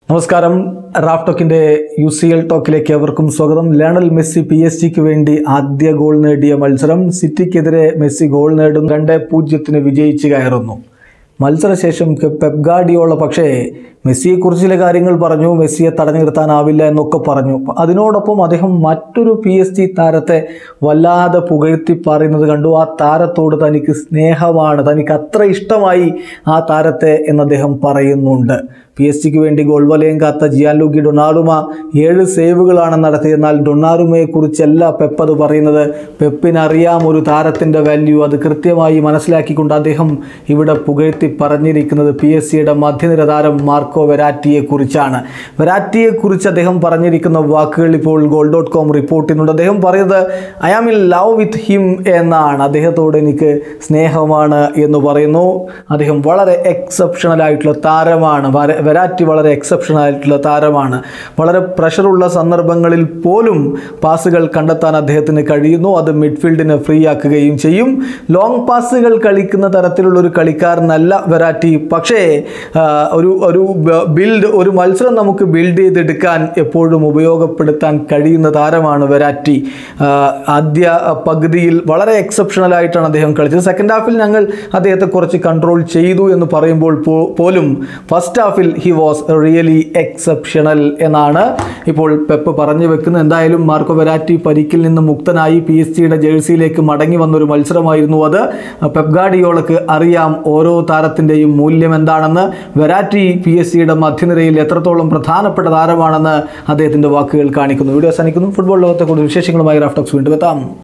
നമസ്കാരം റാഫ് ടോക്കിന്റെ U C L ടോക്കിലേക്ക് അവർക്കും സ്വാഗതം ലയണൽ മെസ്സി പി എസ് ജിക്ക് വേണ്ടി ആദ്യ ഗോൾ നേടിയ മത്സരം സിറ്റിക്കെതിരെ മെസ്സി ഗോൾ നേടും രണ്ട് പൂജ്യത്തിന് വിജയിച്ച് കയറുന്നു മത്സരശേഷം പെപ് ഗാർഡിയോള പക്ഷേ മെസ്സിയെക്കുറിച്ച് ചില കാര്യങ്ങൾ പറഞ്ഞു മെസ്സിയെ തടഞ്ഞു നിർത്താനാവില്ല എന്നൊക്കെ പറഞ്ഞു അതിനോടൊപ്പം അദ്ദേഹം മറ്റൊരു പി എസ് ജി താരത്തെ വല്ലാതെ പുകഴ്ത്തി പറയുന്നത് കണ്ടു ആ താരത്തോട് തനിക്ക് സ്നേഹമാണ് തനിക്ക് അത്ര ഇഷ്ടമായി ആ താരത്തെ എന്ന് അദ്ദേഹം പറയുന്നുണ്ട് പി എസ് ജിക്ക് വേണ്ടി ഗോൾ വലയം കാത്ത ജിയാൻലൂക്കി ഡൊണാറുമ ഏഴ് സേവുകളാണ് നടത്തിയെന്നാൽ ഡൊണാറുമയെ കുറിച്ചല്ല പെപ്പ് അത് പറയുന്നത് പെപ്പിനറിയാം ഒരു താരത്തിൻ്റെ വാല്യൂ അത് കൃത്യമായി മനസ്സിലാക്കിക്കൊണ്ട് അദ്ദേഹം ഇവിടെ പുകഴ്ത്തി പറഞ്ഞിരിക്കുന്നത് പി എസ് സിയുടെ മധ്യനിര താരം മാർക്കോ വെരാറ്റിയെ കുറിച്ചാണ് വെരാറ്റിയെ കുറിച്ച് അദ്ദേഹം പറഞ്ഞിരിക്കുന്ന വാക്കുകൾ ഇപ്പോൾ ഗോൾ ഡോട്ട് കോം റിപ്പോർട്ട് ചെയ്യുന്നുണ്ട് അദ്ദേഹം പറയുന്നത് I am in love with him എന്നാണ് അദ്ദേഹത്തോട് എനിക്ക് സ്നേഹമാണ് എന്ന് പറയുന്നു അദ്ദേഹം വളരെ എക്സെപ്ഷണൽ ആയിട്ടുള്ള താരമാണ് വര- വെരാറ്റി വളരെ എക്സെപ്ഷണൽ ആയിട്ടുള്ള താരമാണ് വളരെ പ്രഷറുള്ള സന്ദർഭങ്ങളിൽ പോലും പാസുകൾ കണ്ടെത്താൻ അദ്ദേഹത്തിന് കഴിയുന്നു അത് മിഡ്ഫീൽഡിനെ ഫ്രീ ആക്കുകയും ചെയ്യും ലോങ് പാസുകൾ കളിക്കുന്ന തരത്തിലുള്ള ഒരു കളിക്കാരനല്ല വെറാറ്റി പക്ഷേ ആ, ഒരു ഒരു ബിൽഡ് ഒരു മത്സരം നമുക്ക് ബിൽഡ് ചെയ്തെടുക്കാൻ എപ്പോഴും ഉപയോഗപ്പെടുത്താൻ കഴിയുന്ന താരമാണ് വെരാറ്റി ആ, ആദ്യ പകുതിയിൽ വളരെ എക്സെപ്ഷണൽ ആയിട്ടാണ് അദ്ദേഹം കളിച്ചത് സെക്കൻഡ് ഹാഫിൽ ഞങ്ങൾ അദ്ദേഹത്തെ കുറച്ച് കൺട്രോൾ ചെയ്തു എന്ന് പറയുമ്പോൾ പോ- പോലും ഫസ്റ്റ് ഹാഫിൽ ഹി വാസ് റിയലി എക്സെപ്ഷണൽ എന്നാണ് ഇപ്പോൾ പെപ്പ് പറഞ്ഞു വെക്കുന്നത് എന്തായാലും മാർക്കോ വെരാറ്റി പരിക്കിൽ നിന്ന് മുക്തനായി പി എസ് ജിയുടെ ജേഴ്സിയിലേക്ക് മടങ്ങി വന്നൊരു മത്സരമായിരുന്നു അത് പെപ് ഗാർഡിയോളക്ക് അറിയാം ഓരോ താരത്തിൻ്റെയും മൂല്യം എന്താണെന്ന് വെരാറ്റി പി എസ് സിയുടെ മധ്യനിരയിൽ എത്രത്തോളം പ്രധാനപ്പെട്ട താരമാണെന്ന് അദ്ദേഹത്തിൻ്റെ വാക്കുകൾ കാണിക്കുന്നു വീഡിയോ അവസാനിക്കുന്നു ഫുട്ബോൾ ലോകത്തെ കൂടുതൽ വിശേഷങ്ങളുമായി റാഫ്റ്റോക്സ് വീണ്ടും എത്താം